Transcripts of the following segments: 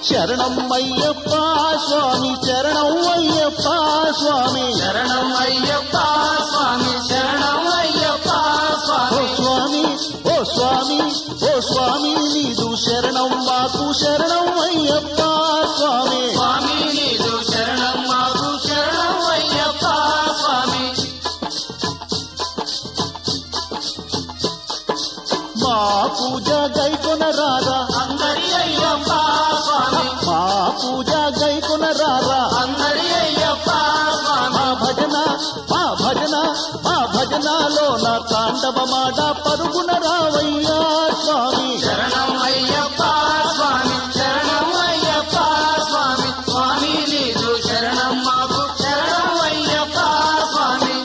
శరణం అయ్యప్ప స్వామి శరణం అయ్యప్ప స్వామి శరణం అయ్యప్ప స్వామి శరణం అయ్యప్ప ఓ స్వామి స్వామి ఓ స్వామి ఓ స్వామి నీదు శరణం మాకు శరణం అయ్యప్ప స్వామి స్వామి నీదు శరణం మాకు శరణం అయ్యప్ప స్వామి మా పూజ గైకొన రారా అందరి అయ్యప్ప స్వామి మా పూజ గైకొన రారా అందరి అయ్యప్ప స్వామి మా భజన మా భజన మా భజనలో నా తాండవమాట పరుగున రావయ్యా స్వామి శరణం అయ్యప్ప స్వామి శరణం అయ్యప్ప స్వామి స్వామి నీదు శరణం మాకు శరణం అయ్యప్ప స్వామి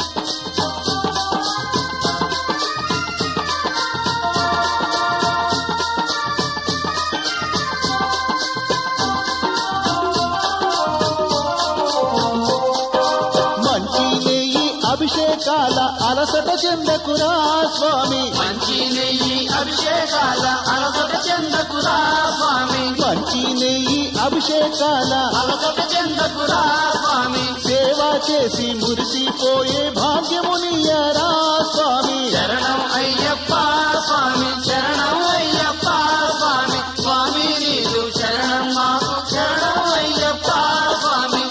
మంచి నెయ్యి అభిషేకాల అలసట చెందకురా స్వామి మంచి నెయ్యి అభిషేకాల అలసట చెందకురా స్వామి మంచి నెయ్యి అభిషేకాల అలసట చెందకురా స్వామి సేవ చేసి మురిసిపోయే భాగ్యమునియరా స్వామి శరణం అయ్యప్ప స్వామి శరణం అయ్యప్ప స్వామి స్వామి నీదు శరణం మాకు శరణం అయ్యప్ప స్వామి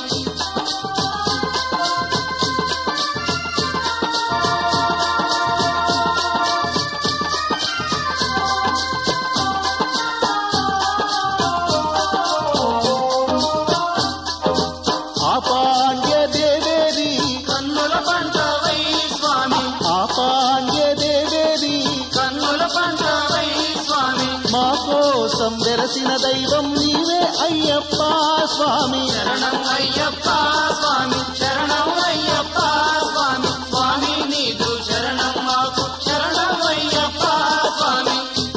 ఆపాండ్య దేవేరి కన్నుల పంటవై స్వామి ఆపాండ్య దేవేరి కన్నుల పంటవై స్వామి మా కోసం వెరసిన దైవం నీవే అయ్యప్ప స్వామి శరణం అయ్యప్ప స్వామి శరణం అయ్యప్ప స్వామి స్వామి నీదు శరణం మాకు శరణం అయ్యప్ప స్వామి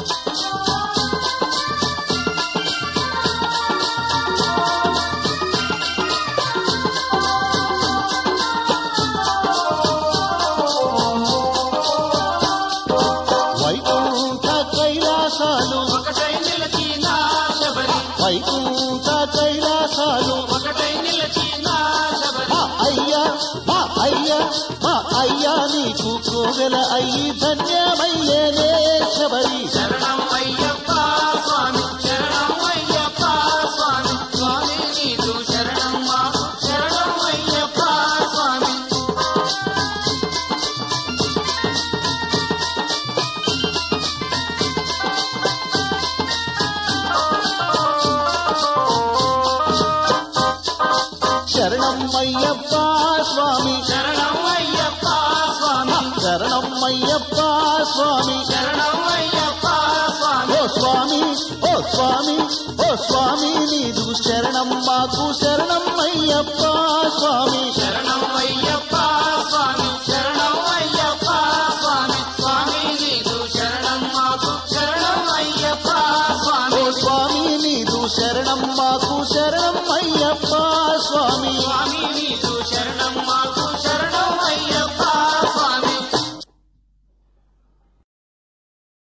వైకుంఠ కైలాసాలు ఒకటై నిలచిన శబరి వైకుంఠ కైలాసాలు ఒకటై నిలచిన శబరి మా అయ్యా మా అయ్యా మా అయ్యా నీకు కోవెల అయ్యి ధన్యమయ్యేనే శబరి శరణం అయ్యప్ప స్వామి శరణం అయ్యప్ప స్వామి స్వామి నీదు శరణం మాకు శరణం అయ్యప్ప స్వామి శరణం అయ్యప్ప స్వామి శరణం అయ్యప్ప స్వామి శరణం అయ్యప్ప స్వామి శరణం అయ్యప్ప స్వామి ఓ స్వామి ఓ స్వామి ఓ స్వామి నీదు శరణం మాకు శరణం అయ్యప్ప స్వామి